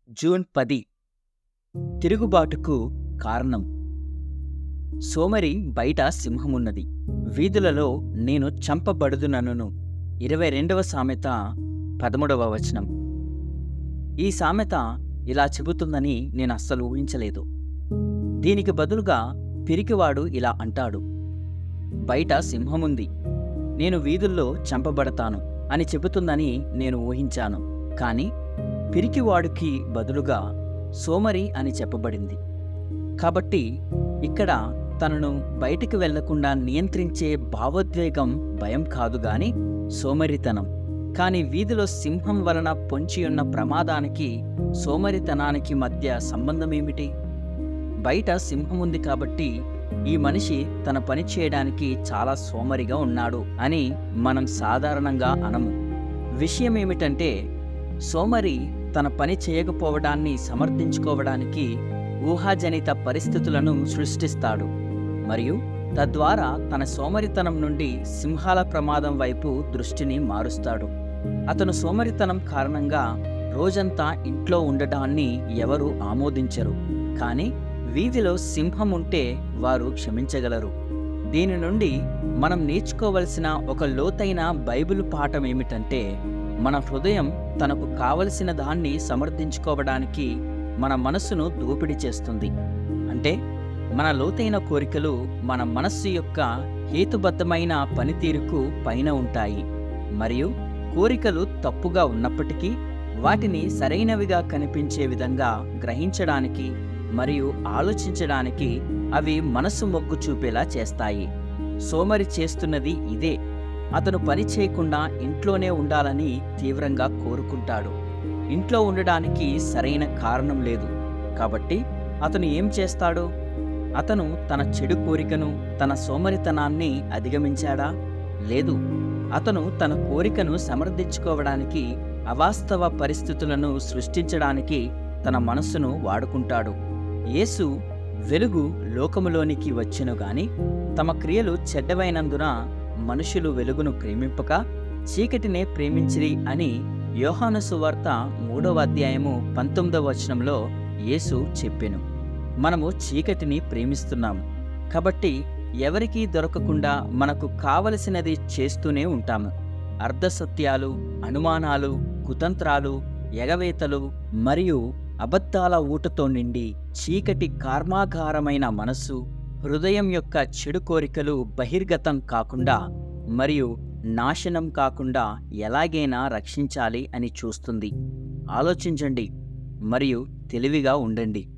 June పది తిరుగుబాటుకు కారణం సోమరి బయట సింహమున్నది వీధులలో నేను చంపబడుదునను ఇరవై రెండవ సామెత పదమూడవ వచనం ఈ సామెత ఇలా చెబుతుందని నేను అస్సలు ఊహించలేదు దీనికి బదులుగా పిరికివాడు ఇలా అంటాడు బయట సింహముంది నేను వీధుల్లో చంపబడతాను అని చెబుతుందని నేను ఊహించాను కానీ పిరికివాడికి బదులుగా సోమరి అని చెప్పబడింది కాబట్టి ఇక్కడ తనను బయటికి వెళ్లకుండా నియంత్రించే భావోద్వేగం భయం కాదు గాని సోమరితనం కాని వీధిలో సింహం వలన పొంచియున్న ప్రమాదానికి సోమరితనానికి మధ్య సంబంధమేమిటి బయట సింహం ఉంది కాబట్టి ఈ మనిషి తన పని చేయడానికి చాలా సోమరిగా ఉన్నాడు అని మనం సాధారణంగా అనము విషయం ఏమిటంటే సోమరి తన పని చేయకపోవడాన్ని సమర్థించుకోవడానికి ఊహాజనిత పరిస్థితులను సృష్టిస్తాడు మరియు తద్వారా తన సోమరితనం నుండి సింహాల ప్రమాదం వైపు దృష్టిని మారుస్తాడు అతను సోమరితనం కారణంగా రోజంతా ఇంట్లో ఉండడాన్ని ఎవరూ ఆమోదించరు కానీ వీధిలో సింహం ఉంటే వారు క్షమించగలరు దీని నుండి మనం నేర్చుకోవలసిన ఒక లోతైన బైబిల్ పాఠం ఏమిటంటే మన హృదయం తనకు కావలసిన దాన్ని సమర్థించుకోవడానికి మన మనస్సును దోపిడీ చేస్తుంది అంటే మన లోతైన కోరికలు మన మనస్సు యొక్క హేతుబద్ధమైన పనితీరుకు పైన ఉంటాయి మరియు కోరికలు తప్పుగా ఉన్నప్పటికీ వాటిని సరైనవిగా కనిపించే విధంగా గ్రహించడానికి మరియు ఆలోచించడానికి అవి మనస్సు మొగ్గు చూపేలా చేస్తాయి సోమరి చేస్తున్నది ఇదే అతను పని చేయకుండా ఇంట్లోనే ఉండాలని తీవ్రంగా కోరుకుంటాడు ఇంట్లో ఉండడానికి సరైన కారణం లేదు కాబట్టి అతను ఏం చేస్తాడు అతను తన చెడు కోరికను తన సోమరితనాన్ని అధిగమించాడా లేదు అతను తన కోరికను సమర్థించుకోవడానికి అవాస్తవ పరిస్థితులను సృష్టించడానికి తన మనస్సును వాడుకుంటాడు యేసు వెలుగు లోకములోనికి వచ్చెను గాని తమ క్రియలు చెడ్డవైనందున మనుషులు వెలుగును ప్రేమింపక చీకటినే ప్రేమించిరి అని యోహాను సువార్త మూడవ అధ్యాయము పంతొమ్మిదవ వచనంలో యేసు చెప్పెను మనము చీకటిని ప్రేమిస్తున్నాము కాబట్టి ఎవరికీ దొరకకుండా మనకు కావలసినది చేస్తూనే ఉంటాము అర్ధసత్యాలు అనుమానాలు కుతంత్రాలు ఎగవేతలు మరియు అబద్ధాల ఊటతో నిండి చీకటి కర్మాగారమైన మనస్సు హృదయం యొక్క చెడు కోరికలు బహిర్గతం కాకుండా మరియు నాశనం కాకుండా ఎలాగైనా రక్షించాలి అని చూస్తుంది ఆలోచించండి మరియు తెలివిగా ఉండండి